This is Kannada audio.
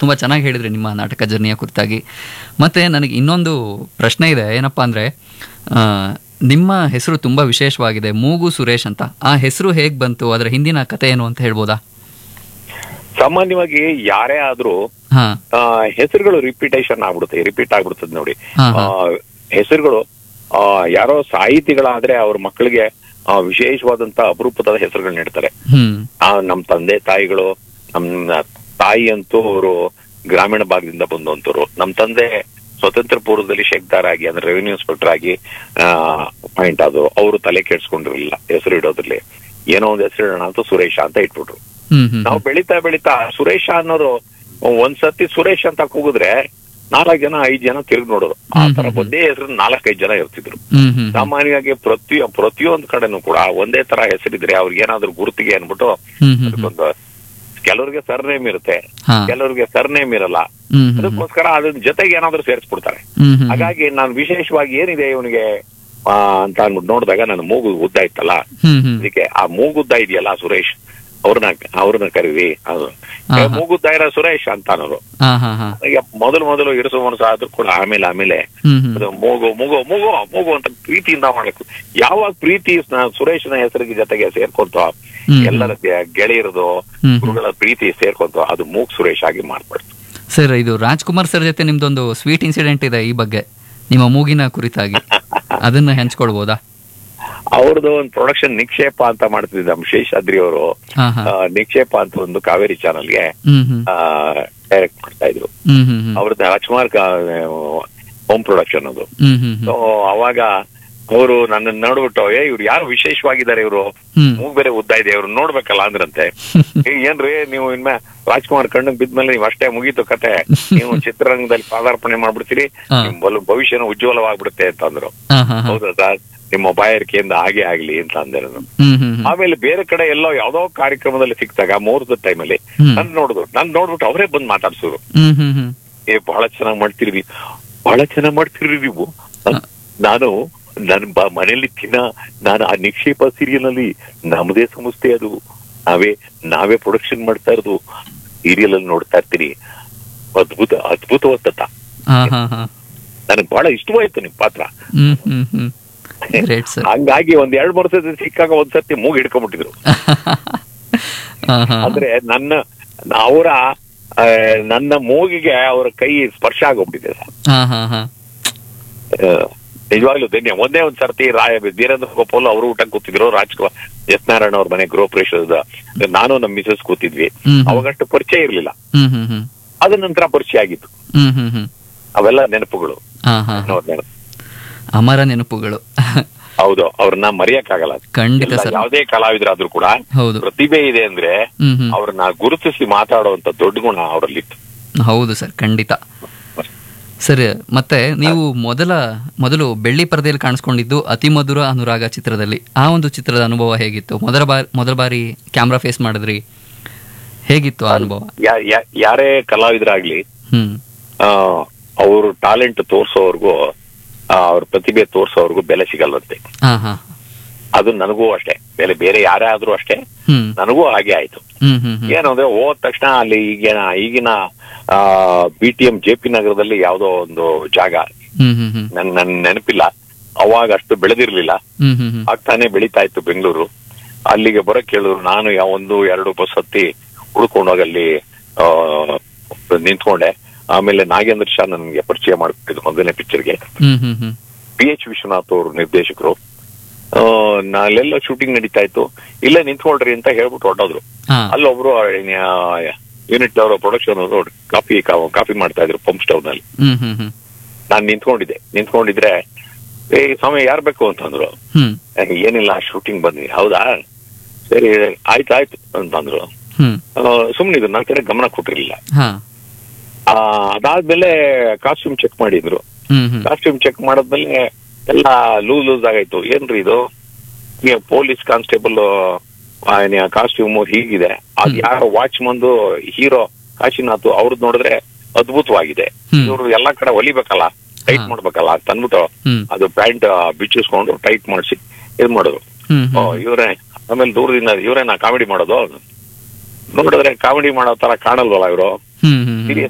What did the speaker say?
ತುಂಬ ಚೆನ್ನಾಗಿ ಹೇಳಿದ್ರಿ ನಿಮ್ಮ ನಾಟಕ ಜರ್ನಿಯ ಕುರಿತಾಗಿ ಮತ್ತು ನನಗೆ ಇನ್ನೊಂದು ಪ್ರಶ್ನೆ ಇದೆ ಏನಪ್ಪ ಅಂದರೆ ನಿಮ್ಮ ಹೆಸರು ತುಂಬ ವಿಶೇಷವಾಗಿದೆ ಮೂಗು ಸುರೇಶ್ ಅಂತ ಆ ಹೆಸರು ಹೇಗೆ ಬಂತು ಅದರ ಹಿಂದಿನ ಕತೆ ಏನು ಅಂತ ಹೇಳ್ಬೋದಾ ಸಾಮಾನ್ಯವಾಗಿ ಯಾರೇ ಆದ್ರೂ ಹಾಂ ಆ, ಹೆಸರುಗಳು ರಿಪಿಟೇಷನ್ ಆಗ್ಬಿಡುತ್ತೆ ರಿಪೀಟ್ ಆಗ್ಬಿಡ್ತದೆ ನೋಡಿ ಹಾ, ಆ, ಹಾ. ಹೆಸರುಗಳು ಆ, ಯಾರೋ ಸಾಹಿತಿಗಳಾದ್ರೆ ಅವ್ರ ಮಕ್ಕಳಿಗೆ ಆ, ವಿಶೇಷವಾದಂತ ಅಪರೂಪದ ಹೆಸರುಗಳನ್ನ ಇಡ್ತಾರೆ ಹ್ಞೂ ಆ, ನಮ್ ತಂದೆ ತಾಯಿಗಳು ನಮ್ಮ ತಾಯಿ ಅಂತೂ ಅವರು ಗ್ರಾಮೀಣ ಭಾಗದಿಂದ ಬಂದಂತವ್ರು ನಮ್ ತಂದೆ ಸ್ವತಂತ್ರ ಪೂರ್ವದಲ್ಲಿ ಶೇಕ್ದಾರ್ ಆಗಿ ಅಂದ್ರೆ ರೆವಿನ್ಯೂ ಇನ್ಸ್ಪೆಕ್ಟರ್ ಆಗಿ ಪಾಯಿಂಟ್ ಅದು ಅವರು ತಲೆ ಕೆಡ್ಸ್ಕೊಂಡಿರ್ಲಿಲ್ಲ ಹೆಸರು ಇಡೋದ್ರಲ್ಲಿ ಏನೋ ಒಂದು ಹೆಸರು ಇಡೋಣ ಅಂತ ಸುರೇಶ ಅಂತ ಇಟ್ಬಿಟ್ರು ಹ್ಞೂ ಹ್ಞೂ ನಾವು ಬೆಳೀತಾ ಬೆಳೀತಾ ಸುರೇಶ ಅನ್ನೋರು ಒಂದ್ಸತಿ ಸುರೇಶ್ ಅಂತ ಕೂಗಿದ್ರೆ ನಾಲ್ಕು ಜನ ಐದ್ ಜನ ತಿರುಗಿ ನೋಡೋರು ಆ ತರ ಹ್ಮ್ ಹ್ಮ್. ಒಂದೇ ಹೆಸರು ನಾಲ್ಕೈದು ಜನ ಇರ್ತಿದ್ರು ಹ್ಞೂ ಹ್ಞೂ ಸಾಮಾನ್ಯವಾಗಿ ಪ್ರತಿ ಪ್ರತಿಯೊಂದು ಕಡೆನೂ ಕೂಡ ಒಂದೇ ತರ ಹೆಸರಿದ್ರೆ ಅವ್ರಿಗೆ ಏನಾದ್ರು ಗುರುತಿಗೆ ಅನ್ಬಿಟ್ಟು ಹ್ಞೂ ಹ್ಞೂ ಅದಕ್ಕೊಂದು ಕೆಲವ್ರಿಗೆ ಸರ್ನೇಮ್ ಇರುತ್ತೆ ಹಾಂ ಕೆಲವ್ರಿಗೆ ಸರ್ನೇಮ್ ಇರಲ್ಲ ಹ್ಞೂ ಹ್ಞೂ ಅದಕ್ಕೋಸ್ಕರ ಅದ್ರ ಜೊತೆಗೆ ಏನಾದ್ರು ಸೇರಿಸ್ಬಿಡ್ತಾರೆ ಹ್ಞೂ ಹ್ಞೂ ಹಾಗಾಗಿ ನಾನು ವಿಶೇಷವಾಗಿ ಏನಿದೆ ಇವನಿಗೆ ಅಂತ ಅಂದ್ಬಿಟ್ಟು ನೋಡಿದಾಗ ನನ್ನ ಮೂಗು ಉದ್ದ ಇತ್ತಲ್ಲ ಹ್ಞೂ ಹ್ಞೂ ಅದಕ್ಕೆ ಆ ಮೂಗುದ್ದ ಇದೆಯಲ್ಲ ಸುರೇಶ್ ಅವ್ರನ್ನ ಅವ್ರನ್ನ ಕರೀರಿ ಅದು ಹಾ, ಏ, ಹಾ. ಮೂಗುದ್ದ ಇರೋ ಸುರೇಶ್ ಅಂತ ಅನ್ನೋರು ಹಾಂ ಹಾಂ ಹಾಂ ಈಗ ಮೊದಲು ಮೊದಲು ಇರಿಸು ಮನಸ್ಸು ಆದ್ರೂ ಕೂಡ ಆಮೇಲೆ ಆಮೇಲೆ ಹ್ಞೂ ಹ್ಞೂ ಅದು ಮೂಗು ಮೂಗು ಮೂಗು ಮೂಗು ಅಂತ ಪ್ರೀತಿಯಿಂದ ಮಾಡಬೇಕು ಯಾವಾಗ ಪ್ರೀತಿ ನ- ಸುರೇಶನ ಹೆಸರಿಗೆ ಜೊತೆಗೆ ಸೇರ್ಕೊಂತ ಹ್ಮ್. ಎಲ್ಲರ ಗೆ- ಗೆಳೆಯರದು ಹ್ಮ್. ಗುರುಗಳ ಪ್ರೀತಿ ಸೇರ್ಕೊಂತ ಅದು ಮೂಗ್ ಸುರೇಶ್ ಆಗಿ ಮಾಡ್ಬಾರ್ದು ಸರ್ ಇದು ರಾಜ್ಕುಮಾರ್ ಸರ್ ಜೊತೆ ನಿಮ್ದೊಂದು ಸ್ವೀಟ್ ಇನ್ಸಿಡೆಂಟ್ ಇದೆ ಈ ಬಗ್ಗೆ ನಿಮ್ಮ ಮೂಗಿನ ಕುರಿತಾಗಿ ಅದನ್ನ ಹಂಚ್ಕೊಳ್ಬೋದಾ ಅವ್ರದ್ದು ಒಂದು ಪ್ರೊಡಕ್ಷನ್ ನಿಕ್ಷೇಪ ಅಂತ ಮಾಡ್ತಿದ್ದ ನಮ್ಮ ಶೇಷಾದ್ರಿ ಅವರು ಹಾ ಹಾ ನಿಕ್ಷೇಪ ಅಂತ ಒಂದು ಕಾವೇರಿ ಚಾನಲ್ಗೆ ಹ್ಮ್ ಹ್ಮ್ ಡೈರೆಕ್ಟ್ ಮಾಡ್ತಾ ಇದ್ರು ಹ್ಮ್ ಹ್ಮ್ ಹ್ಮ್ ಅವ್ರದ್ದು ರಾಜ್ಕುಮಾರ್ ಹೋಮ್ ಪ್ರೊಡಕ್ಷನ್ ಅದು ಹ್ಮ್ ಹ್ಮ್ ಸೊ ಅವಾಗ ಅವರು ನನ್ನ ನೋಡ್ಬಿಟ್ಟು ಏ ಇವ್ರು ಯಾರು ವಿಶೇಷವಾಗಿದ್ದಾರೆ ಇವರು ಹ್ಮ್ ಮೂಗ್ ಬೇರೆ ಉದ್ದ ಇದೆ ಇವ್ರು ನೋಡ್ಬೇಕಲ್ಲ ಅಂದ್ರಂತೆ ಏ, ಏನ್ರಿ ನೀವು ಇನ್ಮೆ ರಾಜ್ಕುಮಾರ್ ಕಣ್ಣಿಗೆ ಬಿದ್ಮೇಲೆ ನೀವು ಅಷ್ಟೇ ಮುಗೀತು ಕತೆ ನೀವು ಚಿತ್ರರಂಗದಲ್ಲಿ ಪಾದಾರ್ಪಣೆ ಮಾಡ್ಬಿಡ್ತೀರಿ ಹಾ. ನಿಮ್ ಬಲು ಭವಿಷ್ಯನ ಉಜ್ವಲವಾಗ್ಬಿಡುತ್ತೆ ಅಂತ ಅಂದ್ರು ಹಾ ಹಾ ಹಾ ಹೌದಾ ಸರ್ ನಿಮ್ಮ ಬಾಯಾರಿಕೆಯಿಂದ ಹಾಗೆ ಆಗ್ಲಿ ಅಂತ ಅಂದೆ ನಾನು ಹ್ಮ್ ಹ್ಮ್ ಹ್ಮ್ ಆಮೇಲೆ ಬೇರೆ ಕಡೆ ಎಲ್ಲೋ ಯಾವ್ದೋ ಕಾರ್ಯಕ್ರಮದಲ್ಲಿ ಸಿಕ್ತಾಗ ಮುಹೂರ್ತದ ಟೈಮಲ್ಲಿ ಹ್ಮ್. ನನ್ ನೋಡಿದ್ರು ನನ್ ನೋಡ್ಬಿಟ್ಟು ಅವರೇ ಬಂದ್ ಮಾತಾಡ್ಸೋರು ಹ್ಮ್ ಹ್ಮ್ ಹ್ಮ್ ಏ ಬಹಳ ಚೆನ್ನಾಗ್ ಮಾಡ್ತಿರ್ವಿ ಬಹಳ ಚೆನ್ನಾಗ್ ಮಾಡ್ತಿರ್ರಿ ನೀವು ನಾನ್- ನಾನು ನನ್ ಬ ಮನೇಲಿ ತಿನ್ನ ನಾನು ಆ ನಿಕ್ಷೇಪ ಸೀರಿಯಲ್ ನಲ್ಲಿ ನಮ್ಮದೇ ಸಂಸ್ಥೆ ಅದು ನಾವೇ ನಾವೇ ಪ್ರೊಡಕ್ಷನ್ ಮಾಡ್ತಾ ಇರೋದು ಸೀರಿಯಲ್ ಅಲ್ಲಿ ನೋಡ್ತಾ ಇರ್ತೀನಿ ಅದ್ಭುತ ಅದ್ಭುತವಾದ ಹಾ ಹಾ ಹಾ ನನಗೆ ಬಹಳ ಇಷ್ಟವಾಯ್ತು ನಿಮ್ ಪಾತ್ರ ಹ್ಮ್ ಹ್ಮ್ ಹ್ಮ್ ಗ್ರೇಟ್ ಸರ್ ಹಂಗಾಗಿ ಒಂದ್ ಎರಡ್ ಮೂರ್ ಸತಿ ಸಿಕ್ಕಾಗ ಒಂದ್ಸತಿ ಮೂಗ್ ಹಿಡ್ಕೊಂಡ್ಬಿಟ್ಟಿದ್ರು ಹಾ ಹಾ ಅಂದ್ರೆ ನನ್ನ ಅವರ ಆ, ನನ್ನ ಮೂಗಿಗೆ ಅವರ ಕೈ ಸ್ಪರ್ಶ ಆಗೋಗ್ಬಿಟ್ಟಿದೆ ಸರ್ ಹಾ ಹಾ ಹಾ ಆ, ನಿಜವಾಗ್ಲೂ ಧನ್ಯ ಒಂದೇ ಒಂದ್ ಸರ್ತಿ ರಾಯ ವೀರೇಂದ್ರ ಗೋಪಾಲ್ ಅವರು ಊಟ ಕೂತಿದ್ರು ರಾಜ್ಕುಮಾರ್ ಎಸ್ ನಾರಾಯಣ ಅವ್ರ ಮನೆ ಗೃಹ ಪ್ರವೇಶದ ನಾನು ನಮ್ಮ ಮಿಸಸ್ ಕೂತಿದ್ವಿ ಹ್ಮ್ ಹ್ಮ್. ಅವಾಗಷ್ಟು ಪರಿಚಯ ಇರ್ಲಿಲ್ಲ ಹ್ಮ್ ಹ್ಮ್ ಹ್ಮ್ ಅದ ನಂತರ ಪರಿಚಯ ಆಗಿತ್ತು ಹ್ಮ್ ಹ್ಮ್ ಹ್ಮ್ ಅವೆಲ್ಲ ನೆನಪುಗಳು ಹಾ ಹಾ ಹಾ. ಅವ್ರ ನೆನಪು ಅಮರ ನೆನಪುಗಳು ಹೌದು ಅವ್ರನ್ನ ಮರೆಯಕ್ಕಾಗಲ್ಲ ಖಂಡಿತ ಎಲ್ಲ ಸರ್ ಯಾವುದೇ ಕಲಾವಿದರಾದ್ರೂ ಕೂಡ ಹೌದು ಪ್ರತಿಭೆ ಇದೆ ಅಂದ್ರೆ ಹ್ಮ್ ಹ್ಮ್ ಅವ್ರನ್ನ ಗುರುತಿಸಿ ಮಾತಾಡುವಂತ ದೊಡ್ಡ ಗುಣ ಅವರಲ್ಲಿತ್ತು ಹೌದು ಸರ್ ಖಂಡಿತ ಸರ್ ಮತ್ತೆ ನೀವು ಮೊದಲ ಮೊದಲು ಬೆಳ್ಳಿ ಪರದೆಯಲ್ಲಿ ಕಾಣಿಸ್ಕೊಂಡಿದ್ದು ಅತಿ ಮಧುರ ಅನುರಾಗ ಚಿತ್ರದಲ್ಲಿ ಆ ಒಂದು ಚಿತ್ರದ ಅನುಭವ ಹೇಗಿತ್ತು ಮೊದಲ ಬಾರಿ ಮೊದಲ ಬಾರಿ ಕ್ಯಾಮ್ರಾ ಫೇಸ್ ಮಾಡಿದ್ರಿ ಹೇಗಿತ್ತು ಆ ಅನುಭವ ಯಾ- ಯಾ- ಯಾರೇ ಕಲಾವಿದರಾಗ್ಲಿ ಹ್ಮ್ ಆ, ಅವ್ರ ಟ್ಯಾಲೆಂಟ್ ತೋರ್ಸೋವರ್ಗು ಅವ್ರ ಪ್ರತಿಭೆ ತೋರ್ಸೋವರ್ಗು ಬೆಲೆ ಸಿಗಲ್ವಂತೆ ಹಾ ಹಾ ಅದು ನನಗೂ ಅಷ್ಟೇ ಬೆಲೆ ಬೇರೆ ಯಾರೇ ಆದ್ರೂ ಅಷ್ಟೇ ಹ್ಮ್ ನನಗೂ ಹಾಗೆ ಆಯ್ತು ಹ್ಮ್ ಹ್ಮ್ ಹ್ಮ್ ಏನು ಅಂದ್ರೆ ಹೋದ ತಕ್ಷಣ ಅಲ್ಲಿ ಈಗಿನ ಈಗಿನ B T M J P ನಗರದಲ್ಲಿ ಯಾವ್ದೋ ಒಂದು ಜಾಗ ಹ್ಮ್ ಹ್ಮ್ ಹ್ಮ್ ನನ್ ನನ್ ನೆನಪಿಲ್ಲ ಅವಾಗ ಅಷ್ಟು ಬೆಳೆದಿರ್ಲಿಲ್ಲ ಹ್ಮ್ ಹ್ಮ್ ಹ್ಮ್ ಆಗ್ತಾನೆ ಬೆಳೀತಾ ಇತ್ತು ಬೆಂಗಳೂರು ಅಲ್ಲಿಗೆ ಬರಕ್ ಕೇಳಿದ್ರು ನಾನು ಯಾವ ಒಂದು ಎರಡು ಬಸ್ ಹತ್ತಿ ಹುಡ್ಕೊಂಡೋಗಿ ಅಲ್ಲಿ ಆ, ನಿಂತ್ಕೊಂಡೆ ಆಮೇಲೆ ನಾಗೇಂದ್ರ ಶಾ ನನಗೆ ಪರಿಚಯ ಮಾಡ್ಕೊಟ್ಟಿದ್ರು ಮೊದಲನೇ ಪಿಕ್ಚರ್ಗೆ ಹ್ಮ್ ಹ್ಮ್ ಹ್ಮ್ ಪಿ ಎಚ್ ವಿಶ್ವನಾಥ್ ಅವರು ನಿರ್ದೇಶಕರು ಆ, ನಾಲೆಲ್ಲ ಶೂಟಿಂಗ್ ನಡೀತಾ ಇತ್ತು ಇಲ್ಲೇ ನಿಂತ್ಕೊಳ್ರಿ ಅಂತ ಹೇಳ್ಬಿಟ್ಟು ಹೊರಟೋದ್ರು ಹಾ ಅಲ್ಲೊಬ್ರು ಯೂನಿಟ್ ಅವರ ಪ್ರೊಡಕ್ಷನ್ ಅವರು ಕಾಫಿ ಕಾಫಿ ಮಾಡ್ತಾ ಇದ್ರು ಪಂಪ್ ಸ್ಟವ್ ನಲ್ಲಿ ಹ್ಮ್ ಹ್ಮ್ ಹ್ಮ್ ನಾನ್ ನಿಂತ್ಕೊಂಡಿದ್ದೆ ನಿಂತ್ಕೊಂಡಿದ್ರೆ ಏ ಸ್ವಾಮಿ ಯಾರ್ ಬೇಕು ಅಂತಂದ್ರು ಹ್ಮ್ ಏ, ಏನಿಲ್ಲ ಶೂಟಿಂಗ್ ಬಂದ್ವಿ ಹೌದಾ ಸರಿ ಆಯ್ತು ಆಯ್ತು ಅಂತಂದ್ರು ಹ್ಮ್ ಸುಮ್ಮನಿದ್ರು ನನ್ನ ಕಡೆ ಗಮನ ಕೊಟ್ಟಿರ್ಲಿಲ್ಲ ಹಾ ಆ, ಅದಾದ್ಮೇಲೆ ಕಾಸ್ಟ್ಯೂಮ್ ಚೆಕ್ ಮಾಡಿದ್ರು ಹ್ಮ್ ಹ್ಮ್ ಕಾಸ್ಟ್ಯೂಮ್ ಚೆಕ್ ಮಾಡಿದ್ಮೇಲೆ ಎಲ್ಲ ಲೂಸ್ ಲೂಸ್ ಆಗೈತು ಏನ್ರಿ ಇದು ಪೊಲೀಸ್ ಕಾನ್ಸ್ಟೇಬಲ್ ಕಾಸ್ಟ್ಯೂಮ್ ಹೀಗಿದೆ ಅದ್ ಯಾರೋ ವಾಚ್ಮಂದು ಹೀರೋ ಕಾಶಿನಾಥ್ ಅವ್ರದ್ದು ನೋಡಿದ್ರೆ ಅದ್ಭುತವಾಗಿದೆ ಹ್ಮ್. ಇವ್ರು ಎಲ್ಲಾ ಕಡೆ ಹೊಲಿಬೇಕಲ್ಲ ಟೈಟ್ ಹಾ. ಮಾಡ್ಬೇಕಲ್ಲ ಅಂತ ಅಂದ್ಬಿಟ್ಟು ಹ್ಮ್ ಅದು ಪ್ಯಾಂಟ್ ಬಿಚ್ಚಿಸ್ಕೊಂಡು ಟೈಟ್ ಮಾಡಿಸಿ ಇದ್ ಮಾಡಿದ್ರು ಹ್ಮ್ ಓ, ಹ್ಮ್ ಇವ್ರೇ ಆಮೇಲೆ ದೂರದಿಂದ ಇವ್ರೇನಾ ಕಾಮಿಡಿ ಮಾಡೋದು ನೋಡಿದ್ರೆ ಕಾಮಿಡಿ ಮಾಡೋ ತರ ಕಾಣಲ್ವಲ್ಲ ಇವರು ಹ್ಮ್ ಹ್ಮ್ ಹ್ಮ್ ಸೀರಿಯಸ್